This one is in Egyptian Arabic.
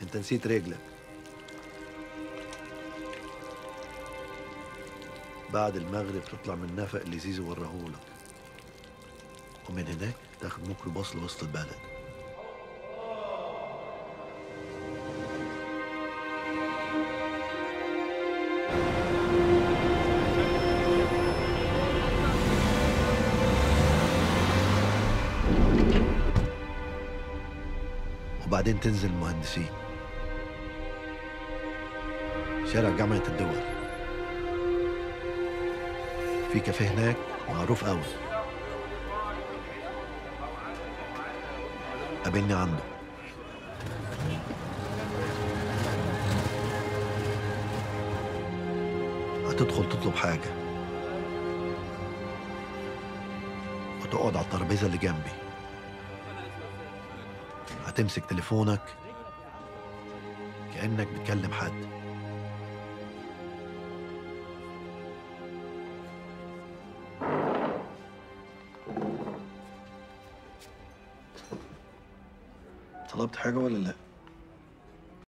انت نسيت رجلك بعد المغرب تطلع من النفق اللي زيزو ورahulك ومن هناك تاخد ميكروباص لوسط البلد وبعدين تنزل المهندسين شارع جامعة الدول في كافيه هناك معروف قوي قابلني عنده هتدخل تطلب حاجة وتقعد على الترابيزة اللي جنبي هتمسك تليفونك كأنك بتكلم حد طلبت حاجة ولا لا؟